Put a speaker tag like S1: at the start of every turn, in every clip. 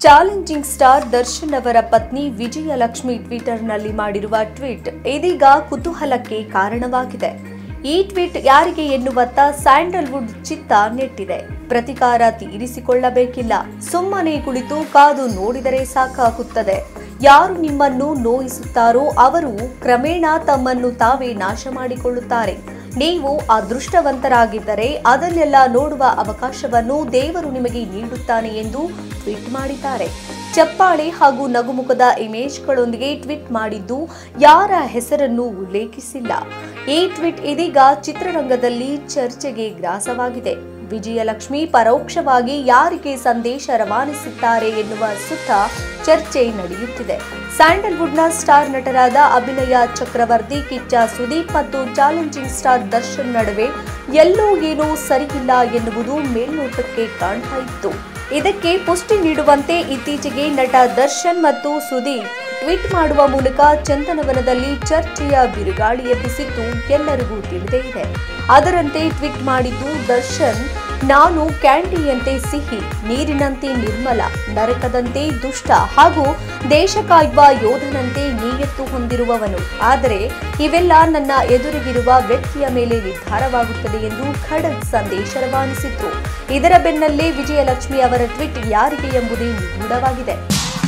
S1: challenging star Darshan ಅವರ ಪತ್ನಿ ವಿಜಯಲಕ್ಷ್ಮಿ ಟ್ವಿಟರ್ನಲ್ಲಿ ಮಾಡಿರುವ ಟ್ವೀಟ್ ಇದೀಗ ಕುತೂಹಲಕ್ಕೆ ಕಾರಣವಾಗಿದೆ ಈ ಟ್ವೀಟ್ ಯಾರಿಗೆ ಎನ್ನುವತ್ತ ಸ್ಯಾಂಡಲ್ವುಡ್ ಚಿತ್ತ ನೆಟ್ಟಿದೆ ಪ್ರತಿಕಾರ ತೀರಿಸಿಕೊಳ್ಳಬೇಕಿಲ್ಲ ಸುಮ್ಮನೆ ಕುಳಿತು ಕಾದು ನೋಡಿದರೆ ಸಾಕಾಗುತ್ತದೆ ಯಾರು ನಿಮ್ಮನ್ನು ನೋಯಿಸುತ್ತಾರೋ ಅವರು ಕ್ರಮೇಣ ತಮ್ಮನ್ನು ತಾವೇ ನಾಶ ಮಾಡಿಕೊಳ್ಳುತ್ತಾರೆ ನೀವು ಅದೃಷ್ಟವಂತರಾಗಿದ್ದರೆ ಅದನ್ನೆಲ್ಲ ನೋಡುವ ಅವಕಾಶವನ್ನು ದೇವರು ನಿಮಗೆ ನೀಡುತ್ತಾನೆ ಎಂದು ಟ್ವೀಟ್ ಮಾಡಿದ್ದಾರೆ ಚಪ್ಪಾಳೆ ಹಾಗೂ ನಗುಮುಖದ ಇಮೇಜ್ಗಳೊಂದಿಗೆ ಟ್ವೀಟ್ ಮಾಡಿದ್ದು ಯಾರ ಹೆಸರನ್ನು ಉಲ್ಲೇಖಿಸಿಲ್ಲ ಈ ಟ್ವೀಟ್ ಇದೀಗ ಚಿತ್ರರಂಗದಲ್ಲಿ ಚರ್ಚೆಗೆ ಗ್ರಾಸವಾಗಿದೆ ವಿಜಯಲಕ್ಷ್ಮಿ ಪರೋಕ್ಷವಾಗಿ ಯಾರಿಗೆ ಸಂದೇಶ ರವಾನಿಸುತ್ತಾರೆ ಎನ್ನುವ ಸುತ್ತ ಚರ್ಚೆ ನಡೆಯುತ್ತಿದೆ ಸ್ಯಾಂಡಲ್ವುಡ್ನ ಸ್ಟಾರ್ ನಟರಾದ ಅಭಿನಯ ಚಕ್ರವರ್ತಿ ಕಿಚ್ಚ ಸುದೀಪ್ ಮತ್ತು ಚಾಲೆಂಜಿಂಗ್ ಸ್ಟಾರ್ ದರ್ಶನ್ ನಡುವೆ ಎಲ್ಲೋ ಏನೋ ಸರಿಯಿಲ್ಲ ಎನ್ನುವುದು ಮೇಲ್ನೋಟಕ್ಕೆ ಕಾಣ್ತಾ ಇತ್ತು ಇದಕ್ಕೆ ಪುಷ್ಟಿ ನೀಡುವಂತೆ ಇತ್ತೀಚೆಗೆ ನಟ ದರ್ಶನ್ ಮತ್ತು ಸುದೀಪ್ ಟ್ವೀಟ್ ಮಾಡುವ ಮೂಲಕ ಚಂದನವನದಲ್ಲಿ ಚರ್ಚೆಯ ಬಿರುಗಾಳಿ ಎಬ್ಬಿಸಿದ್ದು ಎಲ್ಲರಿಗೂ ತಿಳಿದೇ ಇದೆ ಅದರಂತೆ ಟ್ವೀಟ್ ಮಾಡಿದ್ದು ದರ್ಶನ್ ನಾನು ಕ್ಯಾಂಡಿಯಂತೆ ಸಿಹಿ ನೀರಿನಂತೆ ನಿರ್ಮಲ ನರಕದಂತೆ ದುಷ್ಟ ಹಾಗೂ ದೇಶ ಕಾಯುವ ಯೋಧನಂತೆ ನೀಯತ್ತು ಹೊಂದಿರುವವನು ಆದರೆ ಇವೆಲ್ಲ ನನ್ನ ಎದುರಿಗಿರುವ ವ್ಯಕ್ತಿಯ ಮೇಲೆ ನಿರ್ಧಾರವಾಗುತ್ತದೆ ಎಂದು ಖಡಕ್ ಸಂದೇಶ ರವಾನಿಸಿದ್ರು ಇದರ ಬೆನ್ನಲ್ಲೇ ವಿಜಯಲಕ್ಷ್ಮಿ ಅವರ ಟ್ವೀಟ್ ಯಾರಿಗೆ ಎಂಬುದೇ ನಿಗೂಢವಾಗಿದೆ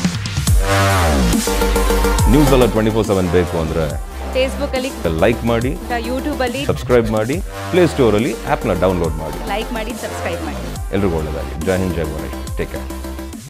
S2: ನ್ಯೂಸ್ ಎಲ್ಲ ಟ್ವೆಂಟಿ ಫೋರ್ ಸೆವೆನ್ ಬೇಕು ಅಂದರೆ
S3: ಫೇಸ್ಬುಕ್ ಅಲ್ಲಿ
S2: ಲೈಕ್ ಮಾಡಿ
S3: ಯೂಟ್ಯೂಬ್ ಅಲ್ಲಿ
S2: ಸಬ್ಸ್ಕ್ರೈಬ್ ಮಾಡಿ ಪ್ಲೇಸ್ಟೋರಲ್ಲಿ ಆ್ಯಪ್ನ ಡೌನ್ಲೋಡ್ ಮಾಡಿ
S3: ಲೈಕ್ ಮಾಡಿ ಸಬ್ಸ್ಕ್ರೈಬ್ ಮಾಡಿ
S2: ಎಲ್ರಿಗೂ ಒಳ್ಳೆಯದಾಗಿ ಜೈ ಹಿಂದ್ ಜೈ ಗಣೇಶ್ ಟೇಕ್ ಕೇರ್